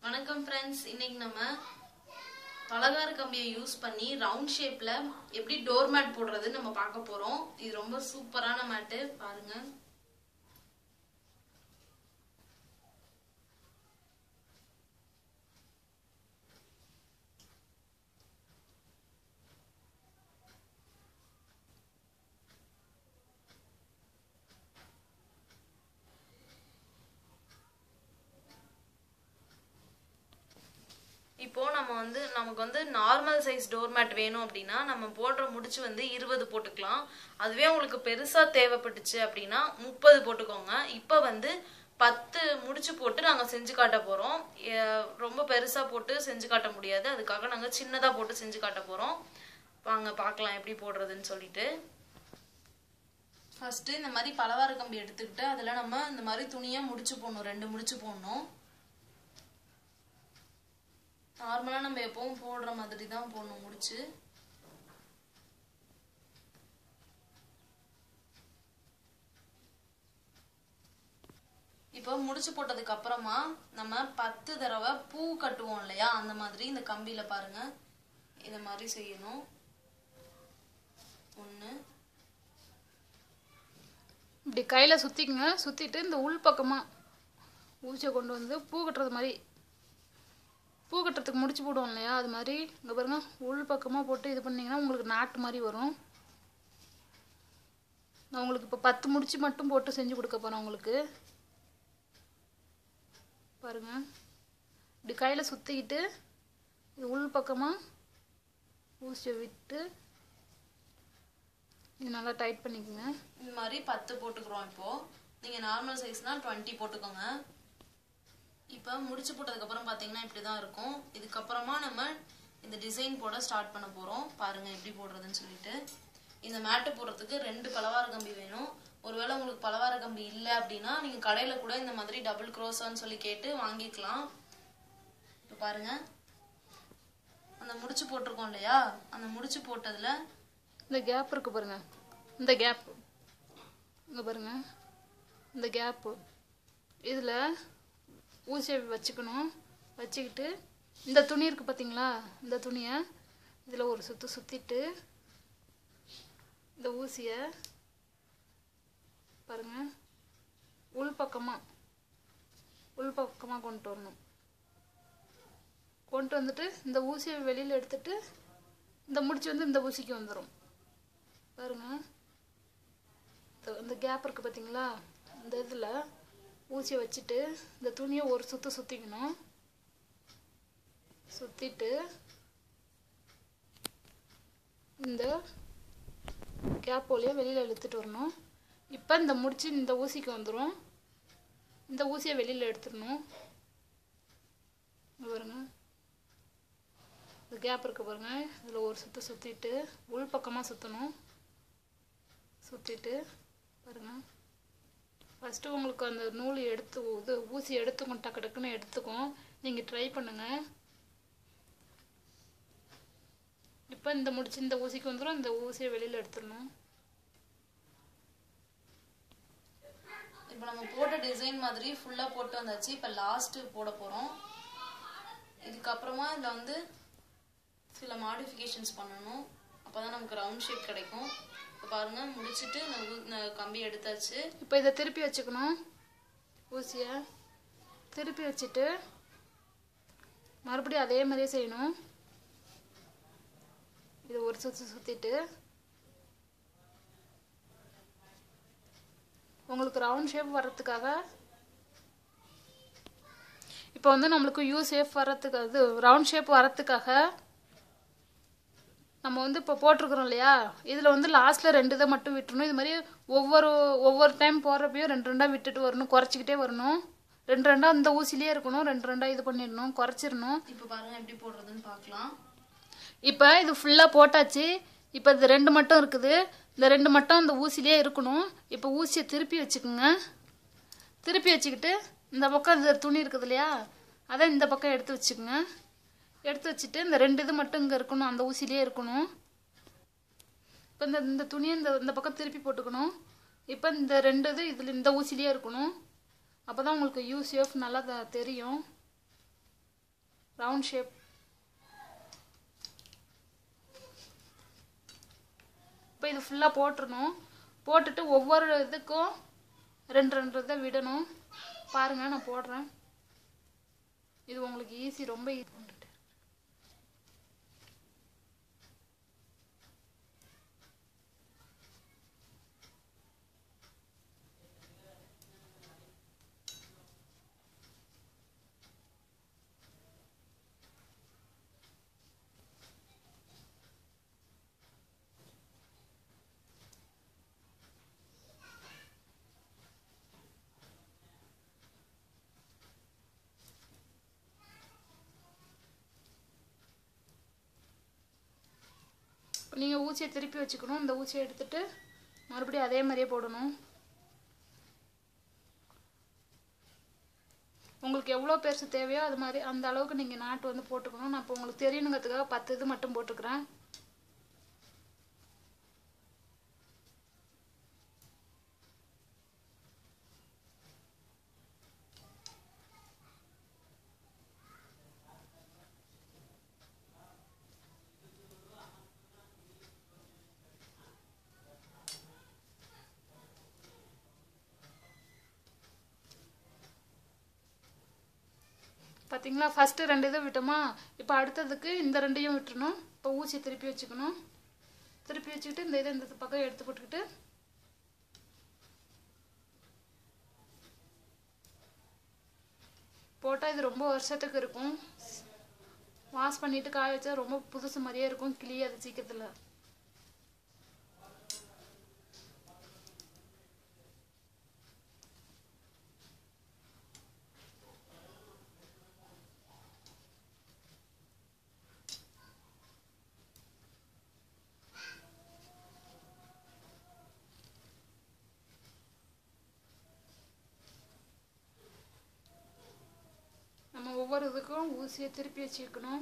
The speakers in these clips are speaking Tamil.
வணக்கம் ஃப்ரெண்ட்ஸ் இன்னைக்கு நம்ம பலகார கம்பியை யூஸ் பண்ணி ரவுண்ட் ஷேப்ல எப்படி டோர் மேட் போடுறது நம்ம பார்க்க போறோம் இது ரொம்ப சூப்பரான மேட்டு பாருங்க இப்போ நம்ம வந்து நமக்கு வந்து நார்மல் சைஸ் டோர் மேட் வேணும் அப்படின்னா நம்ம போடுற முடிச்சு வந்து இருபது போட்டுக்கலாம் அதுவே உங்களுக்கு பெருசா தேவைப்பட்டுச்சு அப்படின்னா முப்பது போட்டுக்கோங்க இப்போ வந்து பத்து முடிச்சு போட்டு நாங்க செஞ்சு காட்ட போறோம் எ- ரொம்ப பெருசா போட்டு செஞ்சு காட்ட முடியாது அதுக்காக நாங்க சின்னதா போட்டு செஞ்சு காட்ட போறோம் வாங்க பார்க்கலாம் எப்படி போடுறதுன்னு சொல்லிட்டு ஃபர்ஸ்ட் இந்த மாதிரி பலவார கம்பி எடுத்துக்கிட்டு அதுல நம்ம இந்த மாதிரி துணியா முடிச்சு போடணும் ரெண்டு முடிச்சு போடணும் நார்மலா நம்ம எப்பவும் போடுற மாதிரி தான் போடணும் முடிச்சு இப்போ முடிச்சு போட்டதுக்கு அப்புறமா நம்ம பத்து தடவை பூ கட்டுவோம் இல்லையா அந்த மாதிரி இந்த கம்பியில பாருங்க இத மாதிரி செய்யணும் ஒண்ணு இப்படி கையில் சுற்றிக்குங்க சுற்றிட்டு இந்த உள் பக்கமாக ஊசியை கொண்டு வந்து பூ கட்டுறது மாதிரி பூ கட்டுறதுக்கு முடிச்சு போடுவோம் இல்லையா அது மாதிரி இங்கே பாருங்க உள் பக்கமாக போட்டு இது பண்ணிங்கன்னா உங்களுக்கு நாட்டு மாதிரி வரும் நான் உங்களுக்கு இப்போ பத்து முடிச்சு மட்டும் போட்டு செஞ்சு கொடுக்க போகிறேன் உங்களுக்கு பாருங்க இப்படி கையில் சுற்றிக்கிட்டு இது உள் பக்கமாக ஊசியை விட்டு இது நல்லா டைட் பண்ணிக்கோங்க இந்த மாதிரி பத்து போட்டுக்கிறோம் இப்போ நீங்க நார்மல் சைஸ்னா டுவெண்ட்டி போட்டுக்கோங்க இப்போ முடிச்சு போட்டதுக்கு அப்புறம் பாத்தீங்கன்னா இப்படிதான் இருக்கும் இதுக்கப்புறமா நம்ம இந்த டிசைன் போட ஸ்டார்ட் பண்ண போறோம் பாருங்க எப்படி போடுறதுன்னு சொல்லிட்டு இந்த மேட்டு போடுறதுக்கு ரெண்டு பலவார கம்பி வேணும் ஒருவேளை உங்களுக்கு பலவார கம்பி இல்லை அப்படின்னா நீங்க கடையில கூட இந்த மாதிரி டபுள் க்ரோஸான்னு சொல்லி கேட்டு வாங்கிக்கலாம் இப்போ பாருங்க அந்த முடிச்சு போட்டிருக்கோம் இல்லையா அந்த முடிச்சு போட்டதுல இந்த கேப் இருக்கு பாருங்க இந்த கேப் இங்கே பாருங்க இந்த கேப்பு இதில் ஊசியை வச்சுக்கணும் வச்சுக்கிட்டு இந்த துணி இருக்கு பார்த்தீங்களா இந்த துணியை இதில் ஒரு சுற்று சுற்றிட்டு இந்த ஊசியை பாருங்க உள் பக்கமாக உள் பக்கமாக கொண்டு வரணும் கொண்டு வந்துட்டு இந்த ஊசியை வெளியில் எடுத்துட்டு இந்த முடிச்சு வந்து இந்த ஊசிக்கு வந்துடும் பாருங்க இந்த- இந்த கேப் இருக்கு பார்த்தீங்களா இந்த இதில் ஊசியை வச்சுட்டு இந்த துணியை ஒரு சுற்று சுற்றிக்கணும் சுற்றிட்டு இந்த கேப் வழியாக வெளியில் இழுத்துட்டு வரணும் இப்போ இந்த முடிச்சு இந்த ஊசிக்கு வந்துடும் இந்த ஊசியை வெளியில் எடுத்துடணும் இங்க பாருங்க இந்த கேப் இருக்கு பாருங்க இதில் ஒரு சுற்று சுற்றிட்டு உள் பக்கமாக சுற்றணும் சுற்றிட்டு பாருங்க ஃபஸ்ட்டு உங்களுக்கு அந்த நூல் எடுத்து இது ஊசி எடுத்துக்கும் டக்கு டக்குன்னு எடுத்துக்கும் நீங்கள் ட்ரை பண்ணுங்க இப்போ இந்த முடிச்சு இந்த ஊசிக்கு வந்துடும் இந்த ஊசியை வெளியில் எடுத்துடணும் இப்போ நம்ம போட்ட டிசைன் மாதிரி ஃபுல்லா போட்டு வந்தாச்சு இப்போ லாஸ்ட் போட போறோம் இதுக்கப்புறமா இதில் வந்து சில மாடிஃபிகேஷன்ஸ் பண்ணணும் அப்பதான் நமக்கு ரவுண்ட் ஷேப் கிடைக்கும் இப்போ பாருங்க முடிச்சிட்டு இந்த ஊ- இந்த கம்பி எடுத்தாச்சு இப்போ இதை திருப்பி வச்சுக்கணும் ஊசியை திருப்பி வச்சுட்டு மறுபடியும் அதே மாதிரியே செய்யணும் இது ஒரு சுற்று சுற்றிட்டு உங்களுக்கு ரவுண்ட் ஷேப் வர்றதுக்காக இப்போ வந்து நம்மளுக்கு யூ ஷேப் வர்றதுக்கு இது ரவுண்ட் ஷேப் வர்றதுக்காக நம்ம வந்து இப்போ போட்டிருக்கிறோம் இல்லையா இதில் வந்து லாஸ்ட்டில் ரெண்டு இதை மட்டும் விட்டுறணும் இது மாதிரி ஒவ்வொரு ஒவ்வொரு டைம் போடுறப்பையும் ரெண்டு ரெண்டாக விட்டுட்டு வரணும் குறைச்சிக்கிட்டே வரணும் ரெண்டு ரெண்டாக இந்த ஊசிலேயே இருக்கணும் ரெண்டு ரெண்டாக இது பண்ணிடணும் குறைச்சிடணும் இப்போ பாருங்க எப்படி போடுறதுன்னு பார்க்கலாம் இப்போ இது ஃபுல்லாக போட்டாச்சு இப்போ இது ரெண்டு மட்டும் இருக்குது இந்த ரெண்டு மட்டும் இந்த ஊசிலேயே இருக்கணும் இப்போ ஊசியை திருப்பி வச்சுக்கோங்க திருப்பி வச்சுக்கிட்டு இந்த பக்கம் இந்த துணி இருக்குது இல்லையா அதை இந்த பக்கம் எடுத்து வச்சுக்கோங்க எடுத்து வச்சுட்டு இந்த ரெண்டு இது மட்டும் இங்கே இருக்கணும் அந்த ஊசிலேயே இருக்கணும் இப்போ இந்த இந்த துணியை இந்த இந்த பக்கம் திருப்பி போட்டுக்கணும் இப்போ இந்த ரெண்டு இது இதில் இந்த ஊசிலேயே இருக்கணும் அப்போ தான் உங்களுக்கு யூஸ் யூஃப் நல்லா த- தெரியும் ரவுண்ட் ஷேப் இப்போ இது ஃபுல்லாக போட்டுறணும் போட்டுட்டு ஒவ்வொரு இதுக்கும் ரெண்டு ரெண்டு இதை விடணும் பாருங்கள் நான் போடுறேன் இது உங்களுக்கு ஈஸி ரொம்ப ஈஸி இப்போ நீங்கள் ஊசியை திருப்பி வச்சுக்கணும் இந்த ஊசியை எடுத்துட்டு மறுபடியும் அதே மாதிரியே போடணும் உங்களுக்கு எவ்வளோ பெருசு தேவையோ அது மாதிரி அந்த அளவுக்கு நீங்கள் நாட்டு வந்து போட்டுக்கணும் நான் இப்போ உங்களுக்கு தெரியணுங்கிறதுக்காக பத்து இது மட்டும் போட்டுக்கிறேன் பார்த்தீங்களா ஃபஸ்ட்டு ரெண்டு இது விட்டோமா இப்போ அடுத்ததுக்கு இந்த ரெண்டையும் விட்டுறணும் இப்போ ஊசியை திருப்பி வச்சுக்கணும் திருப்பி வச்சுக்கிட்டு இந்த இதை இந்த பக்கம் எடுத்து போட்டுக்கிட்டு போட்டால் இது ரொம்ப வருஷத்துக்கு இருக்கும் வாஷ் பண்ணிட்டு காய வச்சா ரொம்ப புதுசு மாதிரியே இருக்கும் கிளியாது சீக்கிரத்தில் நம்ம ஒவ்வொரு இதுக்கும் ஊசியை திருப்பி வச்சுக்கணும்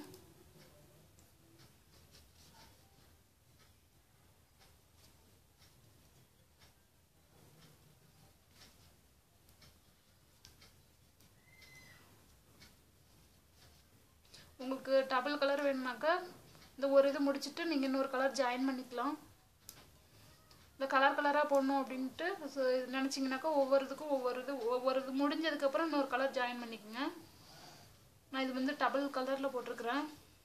உங்களுக்கு டபுள் கலர் வேணும்னாக்கா இந்த ஒரு இது முடிச்சுட்டு நீங்கள் இன்னொரு கலர் ஜாயின் பண்ணிக்கலாம் இந்த கலர் கலராக போடணும் அப்படின்ட்டு நினச்சிங்கனாக்கா ஒவ்வொரு இதுக்கும் ஒவ்வொரு இது ஒவ்வொரு இது முடிஞ்சதுக்கப்புறம் இன்னொரு கலர் ஜாயின் பண்ணிக்கோங்க நான் இது வந்து டபுள் கலரில் போட்டிருக்கிறேன்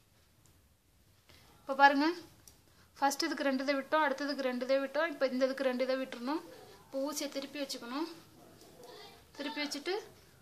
இப்போ பாருங்கள் ஃபஸ்ட் இதுக்கு ரெண்டு இதை விட்டோம் அடுத்ததுக்கு ரெண்டு இதை விட்டோம் இப்போ இந்த இதுக்கு ரெண்டு இதை விட்டுறணும் இப்போ ஊசியை திருப்பி வச்சுக்கணும் திருப்பி வச்சுட்டு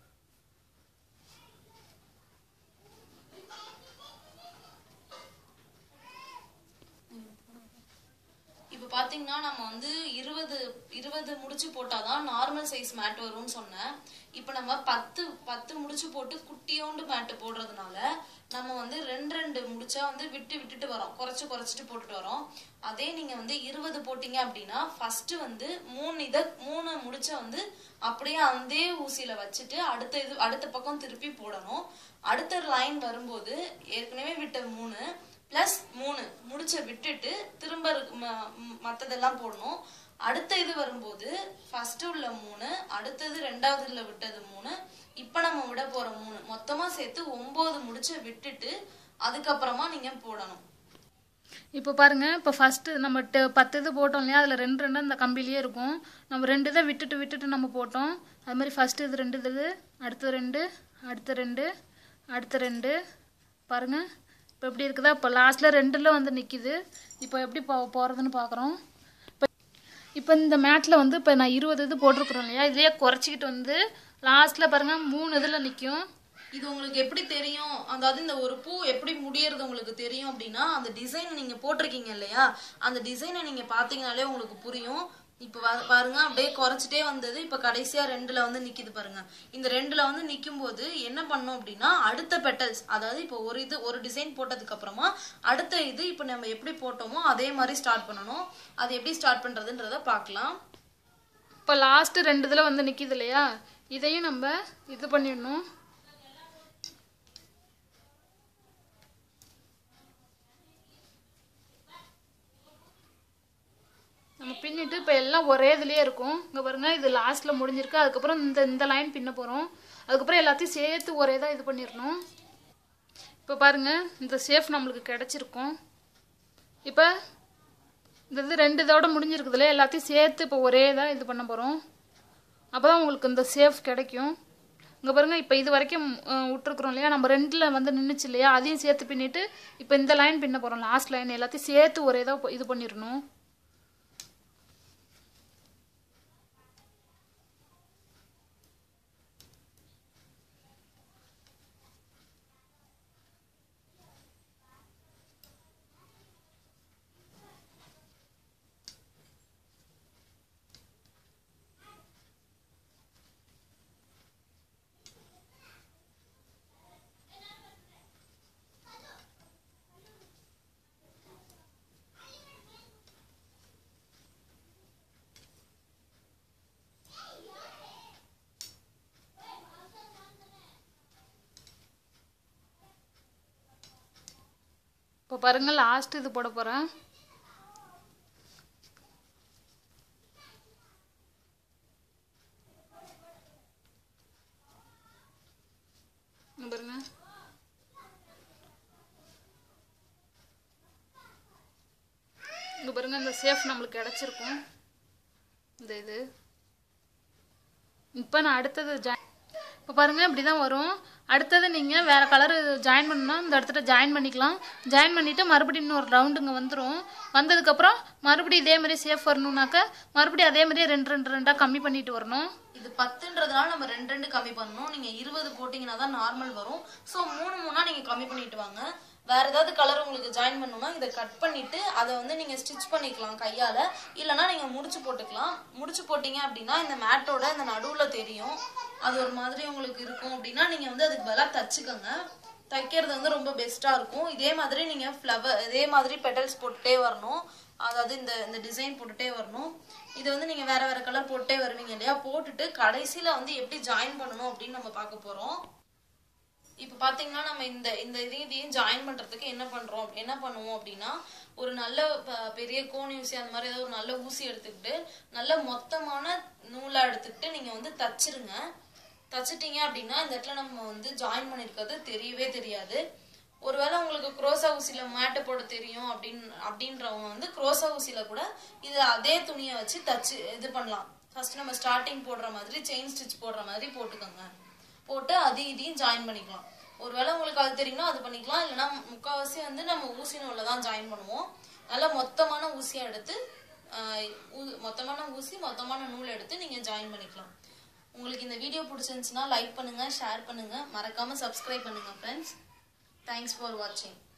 இப்போ பாத்தீங்கன்னா நம்ம வந்து இருபது இருபது முடிச்சு போட்டாதான் நார்மல் சைஸ் மேட் வரும்னு சொன்னேன் இப்போ நம்ம பத்து பத்து முடிச்சு போட்டு குட்டியோண்டு மேட் போடுறதுனால நம்ம வந்து ரெண்டு ரெண்டு முடிச்சா வந்து விட்டு விட்டுட்டு வரோம் குறைச்சு குறைச்சிட்டு போட்டுட்டு வரோம் அதே நீங்க வந்து இருபது போட்டீங்க அப்படின்னா ஃபர்ஸ்ட் வந்து மூணு இத மூணு முடிச்ச வந்து அப்படியே அதே ஊசியில வச்சுட்டு அடுத்த இது அடுத்த பக்கம் திருப்பி போடணும் அடுத்த லைன் வரும்போது ஏற்கனவே விட்ட மூணு பிளஸ் மூணு முடிச்ச விட்டுட்டு திரும்ப இருக்கு- ம- ம், மத்ததெல்லாம் போடணும் அடுத்த இது வரும்போது ஃபர்ஸ்ட் உள்ள மூணு அடுத்தது ரெண்டாவதுல விட்டது மூணு இப்ப நம்ம விட போற மூணு மொத்தமா சேர்த்து ஒன்பது முடிச்ச விட்டுட்டு அதுக்கப்புறமா நீங்க போடணும் இப்போ பாருங்க இப்போ ஃபஸ்ட்டு நம்ம ட- பத்து இது போட்டோம் இல்லையா அதில் ரெண்டு ரெண்டு அந்த கம்பிலேயே இருக்கும் நம்ம ரெண்டு இதை விட்டுட்டு விட்டுட்டு நம்ம போட்டோம் அது மாதிரி ஃபஸ்ட்டு இது ரெண்டு இது அடுத்த ரெண்டு அடுத்த ரெண்டு அடுத்த ரெண்டு பாருங்க இப்போ எப்படி இருக்குதா இப்போ லாஸ்ட்டில் ரெண்டில் வந்து நிற்கிது இப்போ எப்படி போ போகிறதுன்னு பார்க்குறோம் இப்போ இப்போ இந்த மேட்டில் வந்து இப்போ நான் இருபது இது போட்டிருக்கிறோம் இல்லையா இதுலேயே குறைச்சிக்கிட்டு வந்து லாஸ்ட்டில் பாருங்கள் மூணு இதில் நிற்கும் இது உங்களுக்கு எப்படி தெரியும் அதாவது இந்த ஒரு பூ எப்படி முடியறது உங்களுக்கு தெரியும் அப்படின்னா அந்த டிசைன் நீங்க போட்டிருக்கீங்க இல்லையா அந்த டிசைனை நீங்க பாத்தீங்கனாலே உங்களுக்கு புரியும் இப்ப வா- பாருங்க அப்படியே குறைச்சிட்டே வந்தது இப்ப கடைசியா ரெண்டுல வந்து நிக்குது பாருங்க இந்த ரெண்டுல வந்து நிக்கும் போது என்ன பண்ணோம் அப்படின்னா அடுத்த பெட்டல்ஸ் அதாவது இப்போ ஒரு இது ஒரு டிசைன் போட்டதுக்கு அப்புறமா அடுத்த இது இப்ப நம்ம எப்படி போட்டோமோ அதே மாதிரி ஸ்டார்ட் பண்ணணும் அது எப்படி ஸ்டார்ட் பண்றதுன்றத பார்க்கலாம் இப்போ லாஸ்ட்டு ரெண்டு இதில் வந்து நிற்கிது இல்லையா இதையும் நம்ம இது பண்ணிடணும் நம்ம பின்னிட்டு இப்போ எல்லாம் ஒரே இதுலேயே இருக்கும் இங்கே பாருங்க இது லாஸ்ட்டில் முடிஞ்சிருக்கு அதுக்கப்புறம் இந்த இந்த லைன் பின்ன போகிறோம் அதுக்கப்புறம் எல்லாத்தையும் சேர்த்து ஒரே தான் இது பண்ணிடணும் இப்போ இப்போ பாருங்க இந்த சேஃப் நம்மளுக்கு கிடச்சிருக்கும் இப்போ இந்த இது ரெண்டு இதோட முடிஞ்சிருக்குதுல எல்லாத்தையும் சேர்த்து இப்போ ஒரே இதாக இது பண்ண போகிறோம் அப்போ தான் உங்களுக்கு இந்த சேஃப் கிடைக்கும் இங்கே பாருங்க இப்போ இது வரைக்கும் அஹ், விட்டுருக்குறோம் இல்லையா நம்ம ரெண்டில் வந்து நின்றுச்சு இல்லையா அதையும் சேர்த்து பின்னிட்டு இப்போ இந்த லைன் பின்ன போகிறோம் லாஸ்ட் லைன் எல்லாத்தையும் சேர்த்து ஒரே இதாக இது பண்ணிடணும் இப்போ பாருங்க லாஸ்ட் இது போட போகிறேன் பாருங்க இங்க பாருங்க இந்த சேஃப் நம்மளுக்கு கிடைச்சிருக்கும் இந்த இது இப்போ நான் அடுத்தது ஜாயின் இப்போ பாருங்க இப்படி தான் வரும் அடுத்தது நீங்கள் வேறு கலர் ஜாயின் பண்ணணும்னா இந்த இடத்துல ஜாயின் பண்ணிக்கலாம் ஜாயின் பண்ணிவிட்டு மறுபடியும் இன்னொரு ரவுண்டுங்க வந்துடும் வந்ததுக்கப்புறம் மறுபடியும் இதே மாதிரி சேஃப் வரணும்னாக்கா மறுபடியும் அதே மாதிரியே ரெண்டு ரெண்டு ரெண்டாக கம்மி பண்ணிட்டு வரணும் இது பத்துன்றதுனால நம்ம ரெண்டு ரெண்டு கம்மி பண்ணணும் நீங்க இருபது போட்டீங்கன்னா தான் நார்மல் வரும் ஸோ மூணு மூணா நீங்க கம்மி பண்ணிட்டு வாங்க வேற ஏதாவது கலர் உங்களுக்கு ஜாயின் பண்ணணும்னா இதை கட் பண்ணிட்டு அதை வந்து நீங்க ஸ்டிச் பண்ணிக்கலாம் கையால இல்லைன்னா நீங்க முடிச்சு போட்டுக்கலாம் முடிச்சு போட்டீங்க அப்படின்னா இந்த மேட்டோட இந்த நடுவுல தெரியும் அது ஒரு மாதிரி உங்களுக்கு இருக்கும் அப்படின்னா நீங்க வந்து அதுக்கு பதிலா தச்சுக்கோங்க தைக்கிறது வந்து ரொம்ப பெஸ்ட்டாக இருக்கும் இதே மாதிரி நீங்கள் ஃப்ளவர் இதே மாதிரி பெட்டல்ஸ் போட்டுட்டே வரணும் அதாவது இந்த இந்த டிசைன் போட்டுட்டே வரணும் இது வந்து நீங்கள் வேற வேற கலர் போட்டுட்டே வருவீங்க இல்லையா போட்டுட்டு கடைசியில் வந்து எப்படி ஜாயின் பண்ணணும் அப்படின்னு நம்ம பார்க்க போகிறோம் இப்போ பார்த்தீங்கன்னா நம்ம இந்த இந்த இதையும் இதையும் ஜாயின் பண்ணுறதுக்கு என்ன பண்ணுறோம் என்ன பண்ணுவோம் அப்படின்னா ஒரு நல்ல ப- பெரிய கோணி ஊசி அந்த மாதிரி ஏதாவது ஒரு நல்ல ஊசி எடுத்துக்கிட்டு நல்ல மொத்தமான நூலா எடுத்துக்கிட்டு நீங்கள் வந்து தச்சிருங்க தச்சிட்டீங்க அப்படின்னா இந்த இடத்துல நம்ம வந்து ஜாயின் பண்ணியிருக்கிறது தெரியவே தெரியாது ஒருவேளை உங்களுக்கு குரோசா ஊசியில மேட்டை போட தெரியும் அப்படின்னு அப்படின்றவங்க வந்து குரோசா ஊசியில கூட இது அதே துணியை வச்சு தச்சு இது பண்ணலாம் ஃபர்ஸ்ட் நம்ம ஸ்டார்டிங் போடுற மாதிரி செயின் ஸ்டிச் போடுற மாதிரி போட்டுக்கோங்க போட்டு அதையும் இதையும் ஜாயின் பண்ணிக்கலாம் ஒருவேளை உங்களுக்கு அது தெரியும்னா அது பண்ணிக்கலாம் இல்லைன்னா முக்கால்வாசி வந்து நம்ம ஊசி நூலில் தான் ஜாயின் பண்ணுவோம் நல்லா மொத்தமான ஊசியை எடுத்து ஆஹ், ஊ- மொத்தமான ஊசி மொத்தமான நூல் எடுத்து நீங்கள் ஜாயின் பண்ணிக்கலாம் உங்களுக்கு இந்த வீடியோ பிடிச்சிருந்துச்சுன்னா லைக் பண்ணுங்க ஷேர் பண்ணுங்க மறக்காம சப்ஸ்கிரைப் பண்ணுங்க ஃப்ரெண்ட்ஸ் தேங்க்ஸ் ஃபார் வாட்சிங்